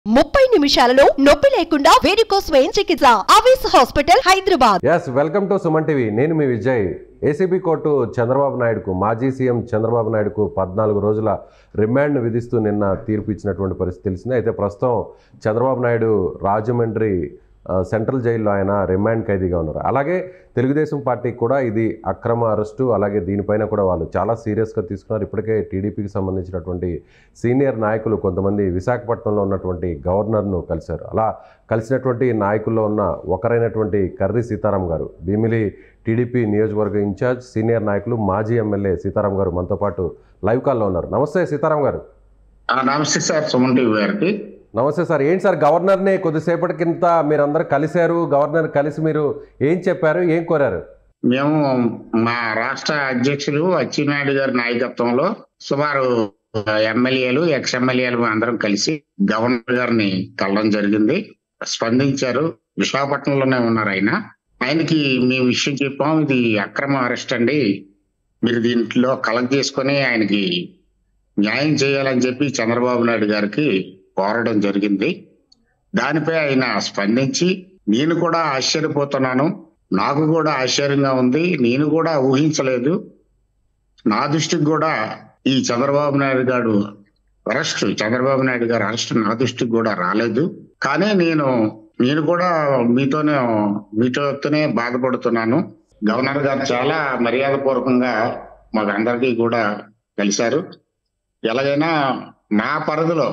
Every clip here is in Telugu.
ముప్పై నిమిషాలలో నొప్పి లేకుండా వేడికోస్ వెయిన్ చికిత్స ఆవేశ హాస్పిటల్ హైదరాబాద్ ఎస్ వెల్కమ్ టు సుమన్ టీవీ నేను మీ విజయ్ ఏసీబీ కోర్టు చంద్రబాబు నాయుడుకు మాజీ సీఎం చంద్రబాబు నాయుడుకు పద్నాలుగు రోజుల రిమాండ్ విధిస్తూ నిన్న తీర్పు ఇచ్చినటువంటి పరిస్థితి తెలిసింది అయితే ప్రస్తుతం చంద్రబాబు నాయుడు రాజమండ్రి ఆ, సెంట్రల్ జైల్లో ఆయన రిమాండ్ ఖైదీగా ఉన్నారు అలాగే తెలుగుదేశం పార్టీకి కూడా ఇది అక్రమ అరెస్టు అలాగే దీనిపైన కూడా వాళ్ళు చాలా సీరియస్గా తీసుకున్నారు ఇప్పటికే టీడీపీకి సంబంధించినటువంటి సీనియర్ నాయకులు కొంతమంది విశాఖపట్నంలో ఉన్నటువంటి గవర్నర్ను కలిశారు అలా కలిసినటువంటి నాయకుల్లో ఉన్న ఒకరైనటువంటి కర్రి సీతారాం గారు భీమిలి టీడీపీ నియోజకవర్గ ఇన్ఛార్జ్ సీనియర్ నాయకులు మాజీ ఎమ్మెల్యే సీతారాం గారు మనతో పాటు లైవ్ కాల్లో ఉన్నారు నమస్తే సీతారాం గారు ఆ, నమస్తే సార్ సుమన్ టీవీ గారికి నమస్తే సార్ ఏంటి సార్ గవర్నర్ని కొద్దిసేపటి కింద మీరందరూ కలిశారు గవర్నర్ కలిసి మీరు ఏం చెప్పారు ఏం కోరారు మేము మా రాష్ట్ర అధ్యక్షులు అచ్చెన్నాయుడు గారి నాయకత్వంలో సుమారు ఎమ్మెల్యేలు ఎక్స్ ఎమ్మెల్యేలు అందరం కలిసి గవర్నర్ గారిని కలవడం జరిగింది స్పందించారు విశాఖపట్నంలోనే ఉన్నారు ఆయన ఆయనకి మేము విషయం చెప్పాం ఇది అక్రమ అరెస్ట్ అండి మీరు దీంట్లో కలెక్ట్ చేసుకొని ఆయనకి న్యాయం చేయాలని చెప్పి చంద్రబాబు నాయుడు గారికి కోరడం జరిగింది దానిపై ఆయన స్పందించి నేను కూడా ఆశ్చర్యపోతున్నాను నాకు కూడా ఆశ్చర్యంగా ఉంది నేను కూడా ఊహించలేదు నా దృష్టికి కూడా ఈ చంద్రబాబు నాయుడు గారు అరెస్ట్ చంద్రబాబు నాయుడు గారు అరెస్ట్ నా దృష్టికి కూడా రాలేదు కానీ నేను నేను కూడా మీతోనే మీతోనే బాధపడుతున్నాను గవర్నర్ గారు చాలా మర్యాద పూర్వకంగా మాకు అందరికీ కూడా కలిశారు ఎలాగైనా నా పరిధిలో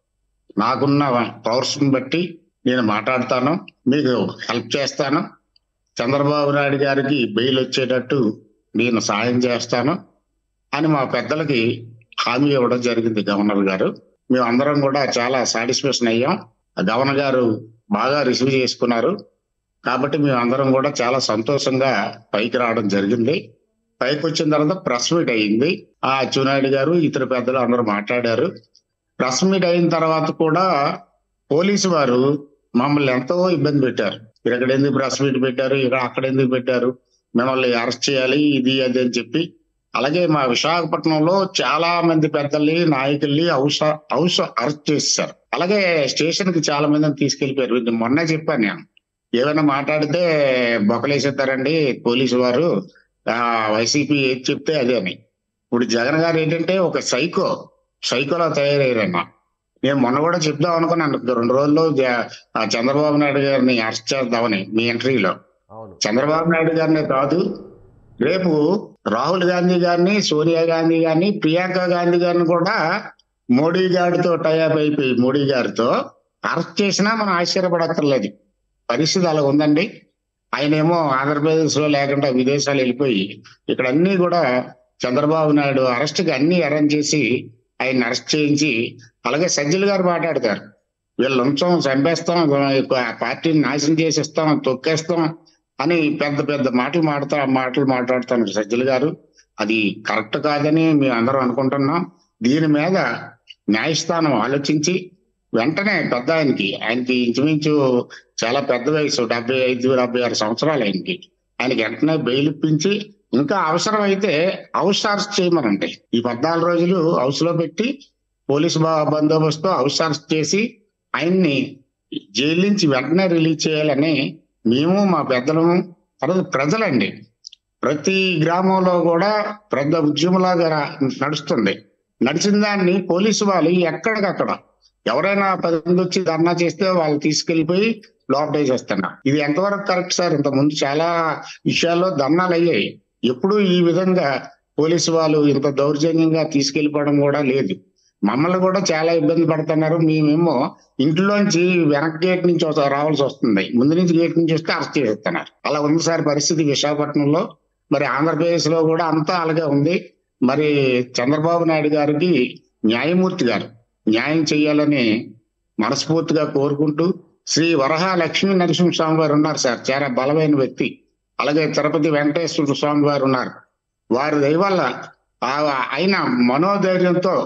నాకున్న పవర్స్ బట్టి నేను మాట్లాడతాను మీకు హెల్ప్ చేస్తాను చంద్రబాబు నాయుడు గారికి బెయిల్ వచ్చేటట్టు నేను సాయం చేస్తాను అని మా పెద్దలకి హామీ ఇవ్వడం జరిగింది గవర్నర్ గారు మేము అందరం కూడా చాలా సాటిస్ఫాక్షన్ అయ్యాం ఆ గవర్నర్ గారు బాగా రిసీవ్ చేసుకున్నారు కాబట్టి మేము అందరం కూడా చాలా సంతోషంగా పైకి రావడం జరిగింది పైకి వచ్చిన తర్వాత ప్రెస్ మీట్ అయ్యింది ఆ అచ్చెన్నాయుడు గారు ఇతర పెద్దలు అందరూ మాట్లాడారు ప్రెస్ మీట్ అయిన తర్వాత కూడా పోలీసు వారు మమ్మల్ని ఎంతో ఇబ్బంది పెట్టారు మీరు ఇక్కడ ఎందుకు ప్రెస్ మీట్ పెట్టారు ఇక్కడ అక్కడ ఎందుకు పెట్టారు మిమ్మల్ని అరెస్ట్ చేయాలి ఇది అది అని చెప్పి అలాగే మా విశాఖపట్నంలో చాలా మంది పెద్దల్ని నాయకుల్ని హౌస్ హౌస్ అరెస్ట్ చేశారు అలాగే స్టేషన్ కి చాలా మందిని తీసుకెళ్లిపోయారు ఇది మొన్నే చెప్పాను నేను ఏమైనా మాట్లాడితే బొక్కలేసేస్తారండి పోలీసు వారు ఆ వైసీపీ ఏది చెప్తే అదే అని ఇప్పుడు జగన్ గారు ఏంటంటే ఒక సైకో సైకోలా తయారయ్యారన్న నేను మొన్న కూడా చెప్దాం అనుకున్నాను రెండు రోజుల్లో జ- ఆ చంద్రబాబు నాయుడు గారిని అరెస్ట్ చేద్దామని మీ ఎంట్రీలో అవును చంద్రబాబు నాయుడు గారినే కాదు రేపు రాహుల్ గాంధీ గారిని సోనియా గాంధీ గారిని ప్రియాంక గాంధీ గారిని కూడా మోడీ గారితో టైప్ అయిపోయి మోడీ గారితో అరెస్ట్ చేసినా మనం ఆశ్చర్యపడక్కర్లేదు పరిస్థితి అలా ఉందండి ఆయన ఏమో ఆంధ్రప్రదేశ్ లో లేకుండా విదేశాలు వెళ్ళిపోయి ఇక్కడ అన్ని కూడా చంద్రబాబు నాయుడు అరెస్ట్ కి అన్ని అరేంజ్ చేసి ఆయన అరెస్ట్ చేయించి అలాగే సజ్జలు గారు మాట్లాడతారు వీళ్ళు ఉంచాం చంపేస్తాం ఆ పార్టీని నాశనం చేసేస్తాం తొక్కేస్తాం అని పెద్ద పెద్ద మాటలు మాడతా మాటలు మాట్లాడుతున్నారు సజ్జలు గారు అది కరెక్ట్ కాదని మేము అందరం అనుకుంటున్నాం దీని మీద న్యాయస్థానం ఆలోచించి వెంటనే పెద్ద ఆయనకి ఆయనకి ఇంచుమించు చాలా పెద్ద వయసు డెబ్బై ఐదు డెబ్బై ఆరు సంవత్సరాలు ఆయనకి ఆయనకి వెంటనే బెయిల్ ఇప్పించి ఇంకా అవసరం అయితే హౌస్ అరెస్ట్ చేయమనండి ఈ పద్నాలుగు రోజులు హౌస్ లో పెట్టి పోలీసు బా- బందోబస్తు హౌస్ అరెస్ట్ చేసి ఆయన్ని జైలు నుంచి వెంటనే రిలీజ్ చేయాలని మేము మా పెద్దలము తర్వాత ప్రజలండి ప్రతి గ్రామంలో కూడా పెద్ద ఉద్యమంలాగా రా- నడుస్తుంది నడిచిన దాన్ని పోలీసు వాళ్ళు ఎక్కడికక్కడ ఎవరైనా పది మంది వచ్చి ధర్నా చేస్తే వాళ్ళు తీసుకెళ్లిపోయి లోపల వేసేస్తున్నారు ఇది ఎంతవరకు కరెక్ట్ సార్ ఇంత ముందు చాలా విషయాల్లో ధర్నాలు అయ్యాయి ఎప్పుడు ఈ విధంగా పోలీసు వాళ్ళు ఇంత దౌర్జన్యంగా తీసుకెళ్లిపోవడం కూడా లేదు మమ్మల్ని కూడా చాలా ఇబ్బంది పడుతున్నారు మేమేమో ఇంట్లోంచి వెనక్ గేట్ నుంచి వస్తా- రావాల్సి వస్తుంది ముందు నుంచి గేట్ నుంచి వస్తే అరెస్ట్ చేస్తున్నారు అలా ఉంది సార్ పరిస్థితి విశాఖపట్నంలో మరి ఆంధ్రప్రదేశ్ లో కూడా అంతా అలాగే ఉంది మరి చంద్రబాబు నాయుడు గారికి న్యాయమూర్తి గారు న్యాయం చేయాలని మనస్ఫూర్తిగా కోరుకుంటూ శ్రీ వరహ లక్ష్మీ నరసింహస్వామి వారు ఉన్నారు సార్ చాలా బలమైన వ్యక్తి అలాగే తిరుపతి వెంకటేశ్వర స్వామి వారు ఉన్నారు వారి దయ వల్ల ఆ- ఆయన మనోధైర్యంతో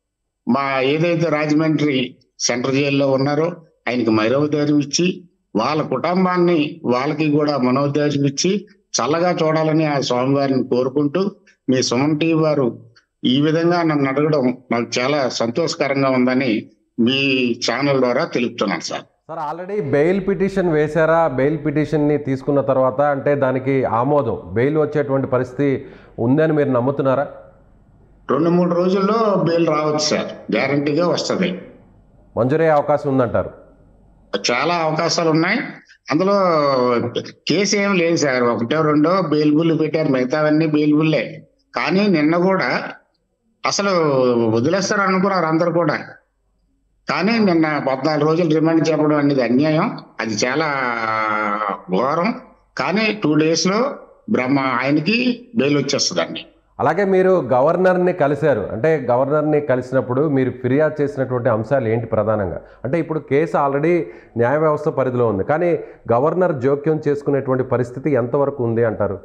మా ఏదైతే రాజమండ్రి సెంట్రల్ జైల్లో ఉన్నారో ఆయనకి మనోధైర్యం ఇచ్చి వాళ్ళ కుటుంబాన్ని వాళ్ళకి కూడా మనోధైర్యం ఇచ్చి చల్లగా చూడాలని ఆ స్వామివారిని కోరుకుంటూ మీ సుమన్ టీవీ వారు ఈ విధంగా నన్ను అడగడం నాకు చాలా సంతోషకరంగా ఉందని మీ ఛానల్ ద్వారా తెలుపుతున్నాను sir sir already bail petition వేశారా బెయిల్ పిటిషన్ని తీసుకున్న తర్వాత అంటే దానికి ఆమోదం బెయిల్ వచ్చేటువంటి పరిస్థితి ఉందని మీరు నమ్ముతున్నారా రెండు మూడు రోజుల్లో బెయిల్ రావచ్చు సార్ గ్యారంటీగా వస్తుంది మంజూరయ్యే అవకాశం ఉందంటారు చాలా అవకాశాలు ఉన్నాయి అందులో కేసు ఏం లేదు సార్ ఒకటో రెండో బెయిల్బుల్ పెట్టారు మిగతావన్నీ బెయిల్బుల్లే కానీ నిన్న కూడా అసలు వదిలేస్తారు అనుకున్నారు అందరు కూడా కానీ నిన్న పద్నాలుగు రోజులు రిమాండ్ చెప్పడం అనేది అన్యాయం అది చాలా ఘోరం కానీ టూ డేస్ లో బ్రహ్మ ఆయనకి బెయిల్ వచ్చేస్తుందండి అలాగే మీరు గవర్నర్ని కలిశారు అంటే గవర్నర్ని కలిసినప్పుడు మీరు ఫిర్యాదు చేసినటువంటి అంశాలు ఏంటి ప్రధానంగా అంటే ఇప్పుడు కేసు ఆల్రెడీ న్యాయ వ్యవస్థ పరిధిలో ఉంది కానీ గవర్నర్ జోక్యం చేసుకునేటువంటి పరిస్థితి ఎంతవరకు ఉంది అంటారు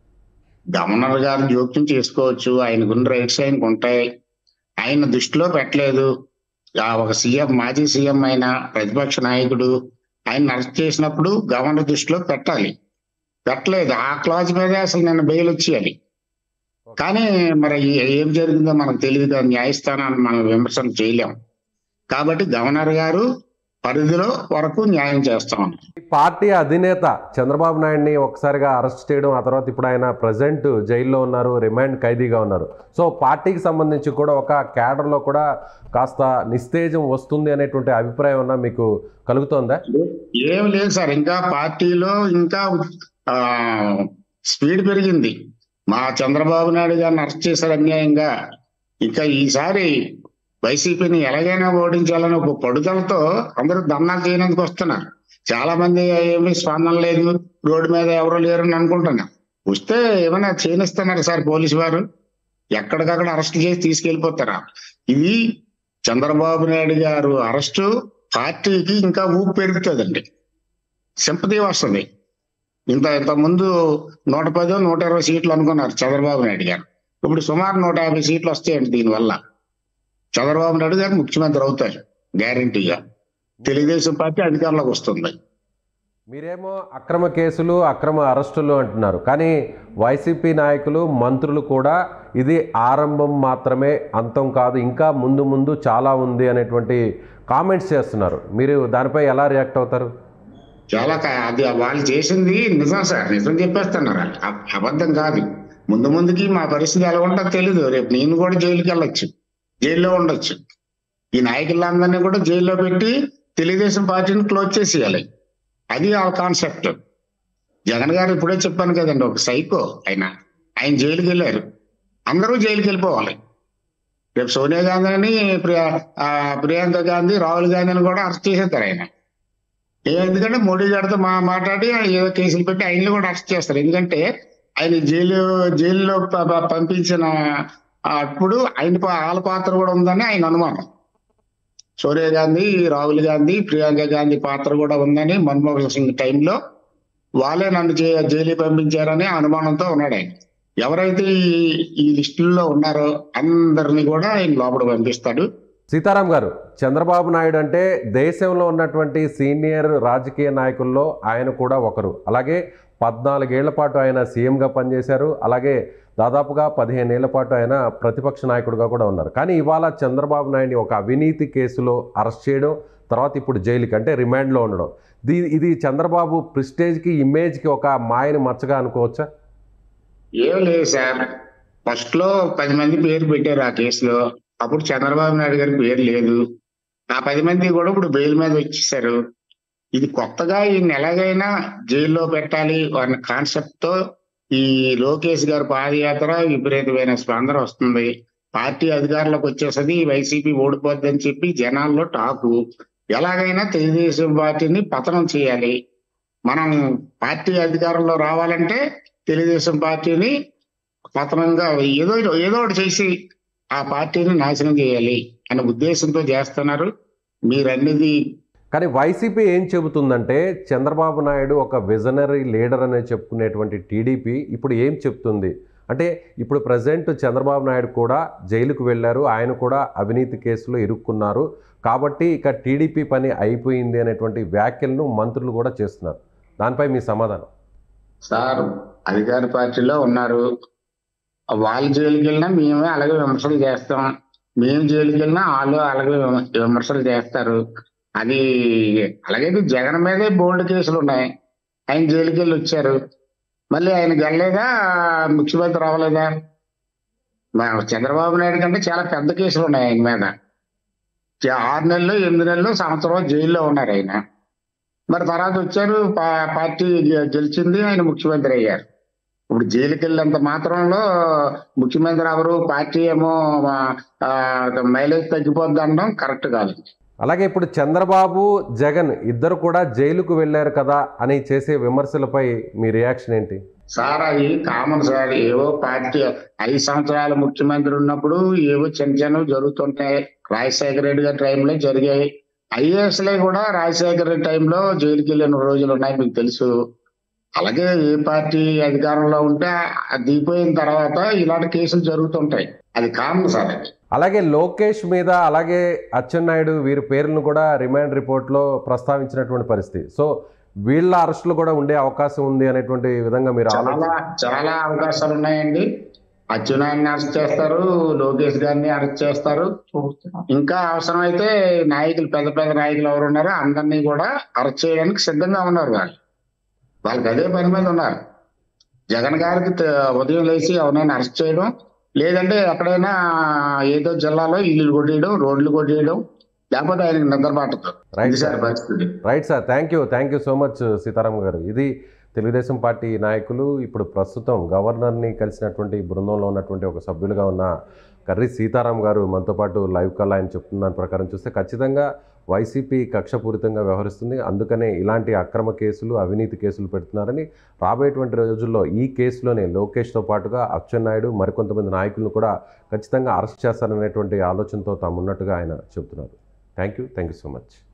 గవర్నర్ గారు జోక్యం చేసుకోవచ్చు ఆయనకున్న రైట్స్ ఆయనకు ఉంటాయి ఆయన దృష్టిలో పెట్టలేదు ఆ ఒక సీఎం మాజీ సీఎం అయిన ప్రతిపక్ష నాయకుడు ఆయన అరెస్ట్ చేసినప్పుడు గవర్నర్ దృష్టిలో పెట్టాలి పెట్టలేదు ఆ క్లాజ్ మీద అసలు నిన్న బెయిల్ వచ్చేయాలి కానీ మరి ఏ- ఏం జరిగిందో మనకు తెలియదు కదా న్యాయస్థానాన్ని మనం విమర్శన చేయలేం కాబట్టి గవర్నర్ గారు పరిధిలో వరకు న్యాయం చేస్తాం ఈ పార్టీ అధినేత చంద్రబాబు నాయుడిని ఒకసారిగా అరెస్ట్ చేయడం ఆ తర్వాత ఇప్పుడు ఆయన ప్రజెంట్ జైల్లో ఉన్నారు రిమాండ్ ఖైదీగా ఉన్నారు సో పార్టీకి సంబంధించి కూడా ఒక క్యాడర్లో కూడా కాస్త నిస్తేజం వస్తుంది అనేటువంటి అభిప్రాయం ఉన్నా మీకు కలుగుతోందా ఏం లేదు సార్ ఇంకా పార్టీలో ఇంకా ఆ, స్పీడ్ పెరిగింది మా చంద్రబాబు నాయుడు గారిని అరెస్ట్ చేశారు అన్యాయంగా ఇంకా ఈసారి వైసీపీని ఎలాగైనా ఓడించాలని ఒక పడుదలతో అందరూ ధర్నాలు చేయడానికి వస్తున్నారు చాలా మంది ఏమీ స్పందన లేదు రోడ్డు మీద ఎవరు లేరని అనుకుంటున్నారు వస్తే ఏమైనా చేయనిస్తున్నారు సార్ పోలీసు వారు ఎక్కడికక్కడ అరెస్ట్ చేసి తీసుకెళ్లిపోతారా ఇది చంద్రబాబు నాయుడు గారు అరెస్టు పార్టీకి ఇంకా ఊపు పెరుగుతుందండి సింపతి వస్తుంది ఇంత ఇంత ముందు నూట పదో నూట ఇరవై సీట్లు అనుకున్నారు చంద్రబాబు నాయుడు గారు ఇప్పుడు సుమారు నూట యాభై సీట్లు వస్తాయండి దీనివల్ల చంద్రబాబు నాయుడు గారు ముఖ్యమంత్రి అవుతారు గ్యారంటీగా తెలుగుదేశం పార్టీ అధికారంలోకి వస్తుంది మీరేమో అక్రమ కేసులు అక్రమ అరెస్టులు అంటున్నారు కానీ వైసీపీ నాయకులు మంత్రులు కూడా ఇది ఆరంభం మాత్రమే అంతం కాదు ఇంకా ముందు ముందు చాలా ఉంది అనేటువంటి కామెంట్స్ చేస్తున్నారు మీరు దానిపై ఎలా రియాక్ట్ అవుతారు చాలా క- అది వాళ్ళు చేసింది నిజం సార్ నిజం చెప్పేస్తున్నారు వాళ్ళు. అబ్- అబద్ధం కాదు ముందు ముందుకి మా పరిస్థితి ఎలా ఉంటుందో తెలీదు రేపు నేను కూడా జైలుకి వెళ్ళొచ్చు జైల్లో ఉండొచ్చు ఈ నాయకులందరినీ కూడా జైల్లో పెట్టి తెలుగుదేశం పార్టీని క్లోజ్ చేసేయాలి అది ఆ కాన్సెప్ట్ జగన్ గారు ఇప్పుడే చెప్పాను కదండి ఒక సైకో ఆయన ఆయన జైలుకి వెళ్ళారు అందరూ జైలుకి వెళ్ళిపోవాలి రేపు సోనియా గాంధీని ప్రియా ఆ, ప్రియాంక గాంధీ రాహుల్ గాంధీని కూడా అరెస్ట్ చేసేస్తారు ఆయన ఏ- ఎందుకంటే మోడీ గారితో మా మాట్లాడి ఏదో కేసులు పెట్టి ఆయన్ని కూడా అరెస్ట్ చేస్తారు ఎందుకంటే ఆయన జైలు జైల్లో ప- ప- పంపించిన అప్పుడు ఆయన పా- వాళ్ళ పాత్ర కూడా ఉందని ఆయన అనుమానం సోనియా గాంధీ రాహుల్ గాంధీ ప్రియాంక గాంధీ పాత్ర కూడా ఉందని మన్మోహన్ సింగ్ టైంలో వాళ్ళే నన్ను జై- జైలు పంపించారని అనుమానంతో ఉన్నాడు ఆయన ఎవరైతే ఈ ఈ లిస్టుల్లో ఉన్నారో అందరిని కూడా ఆయన లోపల పంపిస్తాడు సీతారాం గారు చంద్రబాబు నాయుడు అంటే దేశంలో ఉన్నటువంటి సీనియర్ రాజకీయ నాయకుల్లో ఆయన కూడా ఒకరు అలాగే పద్నాలుగేళ్ల పాటు ఆయన సీఎంగా పనిచేశారు అలాగే దాదాపుగా పదిహేనేళ్ల పాటు ఆయన ప్రతిపక్ష నాయకుడిగా కూడా ఉన్నారు కానీ ఇవాళ చంద్రబాబు నాయుడిని ఒక అవినీతి కేసులో అరెస్ట్ చేయడం తర్వాత ఇప్పుడు జైలుకి అంటే రిమాండ్లో ఉండడం దీ ఇది చంద్రబాబు ప్రిస్టేజ్కి ఇమేజ్కి ఒక మాయని మచ్చగా అనుకోవచ్చా ఏం లేదు సార్ ఫస్ట్ లో పది మంది పేరు పెట్టారు ఆ కేసులో అప్పుడు చంద్రబాబు నాయుడు గారి పేరు లేదు ఆ పది మంది కూడా ఇప్పుడు బెయిల్ మీద వచ్చేసారు ఇది కొత్తగా ఈయన ఎలాగైనా జైల్లో పెట్టాలి అన్న కాన్సెప్ట్ తో ఈ లోకేష్ గారి పాదయాత్ర విపరీతమైన స్పందన వస్తుంది పార్టీ అధికారంలోకి వచ్చేసరికి వైసీపీ ఓడిపోద్దని చెప్పి జనాల్లో టాకు ఎలాగైనా తెలుగుదేశం పార్టీని పతనం చేయాలి మనం పార్టీ అధికారంలో రావాలంటే తెలుగుదేశం పార్టీని పతనంగా ఏదో ఏదో ఒకటి చేసి ఆ పార్టీని నాశనం చేయాలి అనే ఉద్దేశంతో చేస్తున్నారు మీరన్నది కానీ వైసీపీ ఏం చెబుతుందంటే చంద్రబాబు నాయుడు ఒక విజనరీ లీడర్ అనే చెప్పుకునేటువంటి టీడీపీ ఇప్పుడు ఏం చెప్తుంది అంటే ఇప్పుడు ప్రజెంట్ చంద్రబాబు నాయుడు కూడా జైలుకు వెళ్ళారు ఆయన కూడా అవినీతి కేసులో ఇరుక్కున్నారు కాబట్టి ఇక టీడీపీ పని అయిపోయింది అనేటువంటి వ్యాఖ్యలను మంత్రులు కూడా చేస్తున్నారు దానిపై మీ సమాధానం సార్ అధికార పార్టీలో ఉన్నారు వాళ్ళు జైలుకి వెళ్ళినా మేమే అలాగే విమర్శలు చేస్తాం మేము జైలుకి వెళ్ళినా వాళ్ళు అలాగే విమ- విమర్శలు చేస్తారు అది అలాగే జగన్ మీదే బోల్డ్ కేసులు ఉన్నాయి ఆయన జైలుకి వెళ్ళి వచ్చారు మళ్ళీ ఆయనకి వెళ్ళలేదా ముఖ్యమంత్రి అవ్వలేదా మా చంద్రబాబు నాయుడు కంటే చాలా పెద్ద కేసులు ఉన్నాయి ఆయన మీద చా- ఆరు నెలలు ఎనిమిది నెలలు సంవత్సరం జైల్లో ఉన్నారు ఆయన మరి తర్వాత వచ్చారు పా- పార్టీ గె- గెలిచింది ఆయన ముఖ్యమంత్రి అయ్యారు ఇప్పుడు జైలుకి వెళ్ళేంత మాత్రంలో ముఖ్యమంత్రి ఎవరు పార్టీ ఏమో ఆ, మైలేజ్ తగ్గిపోద్ది అనడం కరెక్ట్ కాదు అలాగే ఇప్పుడు చంద్రబాబు జగన్ ఇద్దరు కూడా జైలుకు వెళ్ళారు కదా అని చేసే విమర్శలపై మీ రియాక్షన్ ఏంటి సార్ అది కామన్ సార్ ఏవో పార్టీ ఐదు సంవత్సరాలు ముఖ్యమంత్రి ఉన్నప్పుడు ఏవో చిన్న చిన్నవి జరుగుతుంటాయి రాజశేఖర రెడ్డి గారి టైంలో జరిగాయి ఐఏఎస్ లే కూడా రాజశేఖర రెడ్డి టైంలో జైలుకి వెళ్ళిన రోజులు ఉన్నాయి మీకు తెలుసు అలాగే ఏ పార్టీ అధికారంలో ఉంటే అది దిగిపోయిన తర్వాత ఇలాంటి కేసులు జరుగుతుంటాయి అది కామన్ సార్ అది అలాగే లోకేష్ మీద అలాగే అచ్చెన్నాయుడు వీరి పేర్లను కూడా రిమాండ్ రిపోర్ట్లో ప్రస్తావించినటువంటి పరిస్థితి సో వీళ్ళ అరెస్టులు కూడా ఉండే అవకాశం ఉంది అనేటువంటి విధంగా మీరు ఆలోచన చాలా చాలా అవకాశాలు ఉన్నాయండి అచ్చెన్నాయుడిని అరెస్ట్ చేస్తారు లోకేష్ గారిని అరెస్ట్ చేస్తారు ఇంకా అవసరమైతే నాయకులు పెద్ద పెద్ద నాయకులు ఎవరు ఉన్నారో అందరినీ కూడా అరెస్ట్ చేయడానికి సిద్ధంగా ఉన్నారు వాళ్ళు వాళ్ళకి అదే పని మీద ఉన్నారు జగన్ గారికి త- ఉదయం లేచి ఎవరైనా అరెస్ట్ చేయడం లేదంటే ఎక్కడైనా ఏదో జిల్లాలో ఇల్లు కొట్టేయడం రోడ్లు కొట్టేయడం లేకపోతే ఆయనకి నిద్ర పట్టదు రైట్ ఇది సార్ పరిస్థితి right sir thank you thank you so much Sitaram గారు ఇది తెలుగుదేశం పార్టీ నాయకులు ఇప్పుడు ప్రస్తుతం గవర్నర్ని కలిసినటువంటి బృందంలో ఉన్నటువంటి ఒక సభ్యులుగా ఉన్న కర్రీ సీతారాం గారు మనతో పాటు లైవ్ కాల్ ఆయన చెప్తున్న దాని ప్రకారం చూస్తే ఖచ్చితంగా వైసీపీ కక్షపూరితంగా వ్యవహరిస్తుంది అందుకనే ఇలాంటి అక్రమ కేసులు అవినీతి కేసులు పెడుతున్నారని రాబోయేటువంటి రోజుల్లో ఈ కేసులోనే లోకేష్తో పాటుగా అచ్చెన్నాయుడు మరికొంతమంది నాయకులను కూడా ఖచ్చితంగా అరెస్ట్ చేస్తారనేటువంటి ఆలోచనతో తాము ఉన్నట్టుగా ఆయన చెబుతున్నారు thank you thank you so much